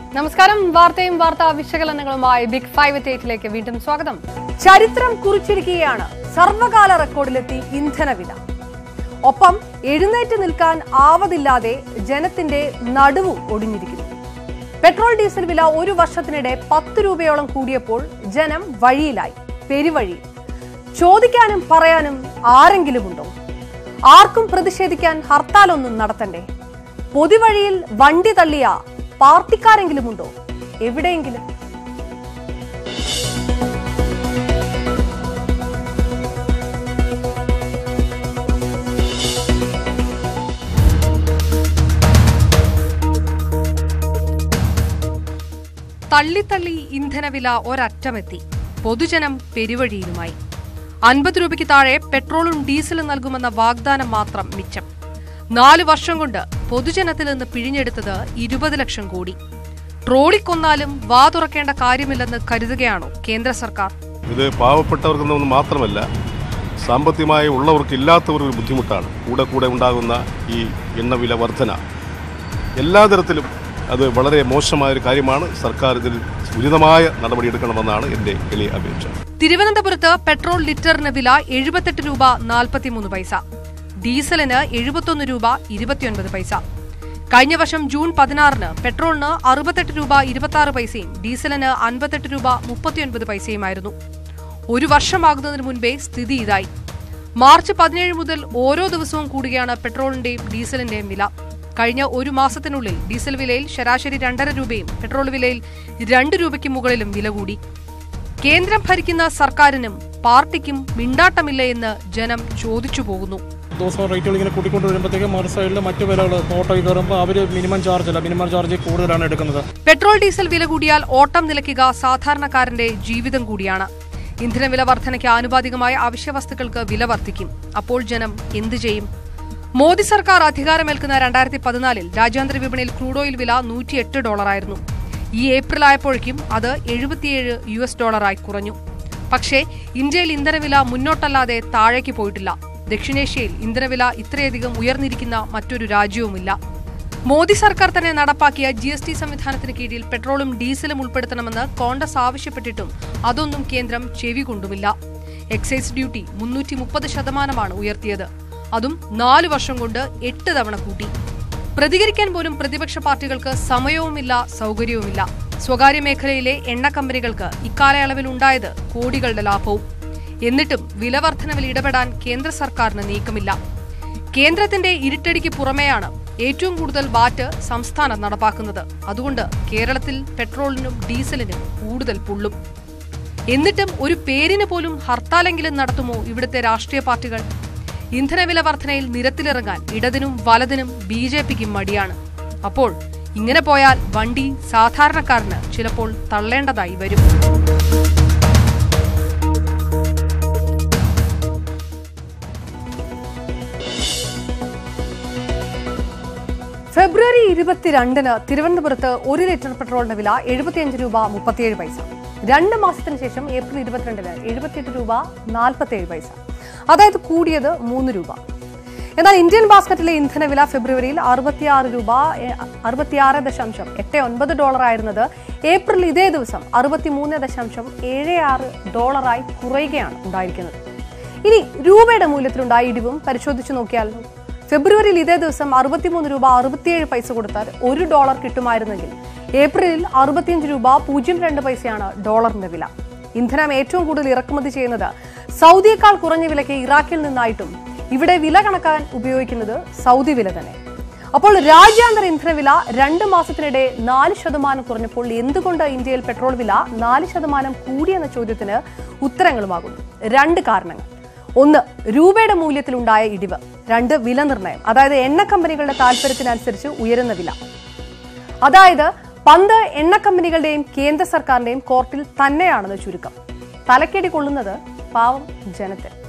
നമസ്കാരം വാർത്തയും വാർത്താ വിശകലനങ്ങളുമായി ബിഗ് ഫൈവ് എറ്റ് എയ്റ്റിലേക്ക് വീണ്ടും സ്വാഗതം ചരിത്രം കുറിച്ചിരിക്കുകയാണ് സർവകാല റെക്കോർഡിലെത്തി ഇന്ധനവില ഒപ്പം എഴുന്നേറ്റ് നിൽക്കാൻ ആവതില്ലാതെ ജനത്തിന്റെ നടുവും ഒടിഞ്ഞിരിക്കുന്നു പെട്രോൾ ഡീസൽ വില ഒരു വർഷത്തിനിടെ പത്ത് രൂപയോളം കൂടിയപ്പോൾ ജനം വഴിയിലായി പെരുവഴി ചോദിക്കാനും പറയാനും ആരെങ്കിലുമുണ്ടോ ആർക്കും പ്രതിഷേധിക്കാൻ ഹർത്താലൊന്നും നടത്തണ്ടേ പൊതുവഴിയിൽ വണ്ടി തള്ളിയ പാർട്ടിക്കാരെങ്കിലുമുണ്ടോ എവിടെയെങ്കിലും തള്ളിത്തള്ളി ഇന്ധനവില ഒരറ്റമെത്തി പൊതുജനം പെരുവഴിയിലുമായി അൻപത് രൂപയ്ക്ക് താഴെ പെട്രോളും ഡീസലും നൽകുമെന്ന വാഗ്ദാനം മാത്രം മിച്ചം നാലു വർഷം കൊണ്ട് പൊതുജനത്തിൽ നിന്ന് പിഴിഞ്ഞെടുത്തത് ഇരുപത് ലക്ഷം കോടി ട്രോളിക്കൊന്നാലും വാ തുറക്കേണ്ട കാര്യമില്ലെന്ന് കരുതുകയാണോ കേന്ദ്ര സർക്കാർ ഇത് പാവപ്പെട്ടവർക്കെന്നൊന്നും മാത്രമല്ല സാമ്പത്തികമായി ഉള്ളവർക്ക് ഇല്ലാത്തവർ ഒരു ബുദ്ധിമുട്ടാണ് കൂടെ കൂടെ ഉണ്ടാകുന്ന ഈ എണ്ണവില വർധന എല്ലാ തരത്തിലും അത് വളരെ മോശമായ ഒരു കാര്യമാണ് സർക്കാർ ഇതിൽ ഉചിതമായ നടപടിയെടുക്കണമെന്നാണ് എൻ്റെ എളിയ അപേക്ഷ തിരുവനന്തപുരത്ത് പെട്രോൾ ലിറ്ററിന് വില എഴുപത്തെട്ട് രൂപ നാൽപ്പത്തിമൂന്ന് പൈസ ഡീസലിന് എഴുപത്തൊന്ന് രൂപ ഇരുപത്തിയൊൻപത് പൈസ കഴിഞ്ഞ വർഷം ജൂൺ പതിനാറിന് പെട്രോളിന് അറുപത്തെട്ട് രൂപ ഇരുപത്തി ആറ് പൈസയും ഡീസലിന് അൻപത്തെട്ട് രൂപ മുപ്പത്തിയൊൻപത് പൈസയുമായിരുന്നു ഒരു വർഷമാകുന്നതിന് മുൻപേ സ്ഥിതി ഇതായി മാർച്ച് പതിനേഴ് മുതൽ ഓരോ ദിവസവും കൂടുകയാണ് പെട്രോളിന്റെയും ഡീസലിന്റെയും വില കഴിഞ്ഞ ഒരു മാസത്തിനുള്ളിൽ ഡീസൽ വിലയിൽ ശരാശരി രണ്ടര രൂപയും പെട്രോൾ വിലയിൽ രണ്ട് രൂപയ്ക്ക് മുകളിലും വില കൂടി കേന്ദ്രം ഭരിക്കുന്ന സർക്കാരിനും പാർട്ടിക്കും മിണ്ടാട്ടമില്ല എന്ന് ജനം ചോദിച്ചു പോകുന്നു ദിവസം റേറ്റുകൾ ഇങ്ങനെ കൂട്ടിക്കൊണ്ട് വരുമ്പോഴത്തേക്ക് മറു സൈഡിൽ മറ്റു വിലകൾ ഓട്ടോയിൽ കയറുമ്പോൾ അവർ മിനിമം ചാർജ് അല്ല മിനിമം ചാർജ് കൂടുതലാണ് എടുക്കുന്നത് പെട്രോൾ ഡീസൽ വില കൂടിയാൽ ഓട്ടം നിലയ്ക്കുക സാധാരണക്കാരന്റെ ജീവിതം കൂടിയാണ് ഇന്ധനവില വർധനയ്ക്ക് ആനുപാതികമായ അവശ്യവസ്തുക്കൾക്ക് വില വർദ്ധിക്കും അപ്പോൾ ജനം എന്തു ചെയ്യും മോദി സർക്കാർ അധികാരമേൽക്കുന്ന രണ്ടായിരത്തി പതിനാലിൽ രാജ്യാന്തര വിപണിയിൽ ക്രൂഡ് ഓയിൽ വില നൂറ്റിയെട്ട് ഡോളറായിരുന്നു ഈ ഏപ്രിൽ ആയപ്പോഴേക്കും അത് എഴുപത്തിയേഴ് യു എസ് ഡോളറായി കുറഞ്ഞു പക്ഷേ ഇന്ത്യയിൽ ഇന്ധനവില മുന്നോട്ടല്ലാതെ താഴേക്ക് പോയിട്ടില്ല ദക്ഷിണേഷ്യയിൽ ഇന്ധനവില ഇത്രയധികം ഉയർന്നിരിക്കുന്ന മറ്റൊരു രാജ്യവുമില്ല മോദി സർക്കാർ തന്നെ നടപ്പാക്കിയ ജി എസ് ടി സംവിധാനത്തിന് കീഴിൽ പെട്രോളും ഡീസലും ഉൾപ്പെടുത്തണമെന്ന് കോൺഗ്രസ് ആവശ്യപ്പെട്ടിട്ടും അതൊന്നും കേന്ദ്രം ചെവികൊണ്ടുമില്ല എക്സൈസ് ഡ്യൂട്ടി മുന്നൂറ്റി മുപ്പത് ശതമാനമാണ് ഉയർത്തിയത് അതും നാലു വർഷം കൊണ്ട് എട്ട് തവണ കൂട്ടി പ്രതികരിക്കാൻ പോലും പ്രതിപക്ഷ പാർട്ടികൾക്ക് സമയവുമില്ല സൗകര്യവുമില്ല സ്വകാര്യ മേഖലയിലെ എണ്ണ കമ്പനികൾക്ക് ഇക്കാലയളവിൽ ഉണ്ടായത് കോടികളുടെ ലാഭവും എന്നിട്ടും വിലവർദ്ധനവിൽ ഇടപെടാൻ കേന്ദ്ര സർക്കാരിന് നീക്കമില്ല കേന്ദ്രത്തിന്റെ ഇരുട്ടടിക്ക് പുറമെയാണ് ഏറ്റവും കൂടുതൽ വാറ്റ് സംസ്ഥാനം നടപ്പാക്കുന്നത് അതുകൊണ്ട് കേരളത്തിൽ പെട്രോളിനും ഡീസലിനും കൂടുതൽ പുള്ളും എന്നിട്ടും ഒരു പേരിന് പോലും ഹർത്താലെങ്കിലും നടത്തുമോ ഇവിടുത്തെ രാഷ്ട്രീയ പാർട്ടികൾ ഇന്ധനവില വർധനയിൽ നിരത്തിലിറങ്ങാൻ ഇടതിനും വലതിനും ബി ജെ പിക്കും മടിയാണ് അപ്പോൾ ഇങ്ങനെ പോയാൽ വണ്ടി സാധാരണക്കാരന് ചിലപ്പോൾ തള്ളേണ്ടതായി വരും ഫെബ്രുവരി ഇരുപത്തിരണ്ടിന് തിരുവനന്തപുരത്ത് ഒരു ലിറ്റർ പെട്രോളിന്റെ വില എഴുപത്തിയഞ്ച് രൂപ മുപ്പത്തിയേഴ് പൈസ രണ്ട് മാസത്തിന് ശേഷം ഏപ്രിൽ ഇരുപത്തിരണ്ടിന് എഴുപത്തിയെട്ട് രൂപ നാൽപ്പത്തിയേഴ് പൈസ അതായത് കൂടിയത് മൂന്ന് രൂപ എന്നാൽ ഇന്ത്യൻ ബാസ്ക്കറ്റിലെ ഇന്ധനവില ഫെബ്രുവരിയിൽ അറുപത്തിയാറ് രൂപ എ, അറുപത്തിയാറ് ദശാംശം എട്ട് ഒൻപത് ഡോളർ ആയിരുന്നത് ഏപ്രിൽ ഇതേ ദിവസം അറുപത്തിമൂന്ന് ദശാംശം ഏഴ് ആറ് ഡോളറായി കുറയുകയാണ് ഉണ്ടായിരിക്കുന്നത് ഇനി രൂപയുടെ മൂല്യത്തിലുണ്ടായ ഇടിവും പരിശോധിച്ചു നോക്കിയാൽ ഫെബ്രുവരിയിൽ ഇതേ ദിവസം അറുപത്തിമൂന്ന് രൂപ അറുപത്തിയേഴ് പൈസ കൊടുത്താൽ ഒരു ഡോളർ കിട്ടുമായിരുന്നെങ്കിൽ ഏപ്രിലിൽ അറുപത്തിയഞ്ച് രൂപ പൂജ്യം രണ്ട് പൈസയാണ് ഡോളറിന്റെ വില ഇന്ധനം ഏറ്റവും കൂടുതൽ ഇറക്കുമതി ചെയ്യുന്നത് സൗദിയേക്കാൾ കുറഞ്ഞ വിലയ്ക്ക് ഇറാഖിൽ നിന്നായിട്ടും ഇവിടെ വില കണക്കാൻ ഉപയോഗിക്കുന്നത് സൗദി വില തന്നെ അപ്പോൾ രാജ്യാന്തര ഇന്ധനവില രണ്ട് മാസത്തിനിടെ നാല് ശതമാനം കുറഞ്ഞപ്പോൾ എന്തുകൊണ്ട് ഇന്ത്യയിൽ പെട്രോൾ വില നാല് ശതമാനം കൂടിയെന്ന ചോദ്യത്തിന് ഉത്തരങ്ങളുമാകുന്നു രണ്ട് കാരണങ്ങൾ ഒന്ന് രൂപയുടെ മൂല്യത്തിലുണ്ടായ ഇടിവ് രണ്ട് വില നിർണ്ണയം അതായത് എണ്ണ കമ്പനികളുടെ താല്പര്യത്തിനനുസരിച്ച് ഉയരുന്ന വില അതായത് പന്ത് എണ്ണ കമ്പനികളുടെയും കേന്ദ്ര സർക്കാരിന്റെയും കോർട്ടിൽ തന്നെയാണെന്ന് ചുരുക്കം തലക്കടി കൊള്ളുന്നത് പാവം ജനത്തിൽ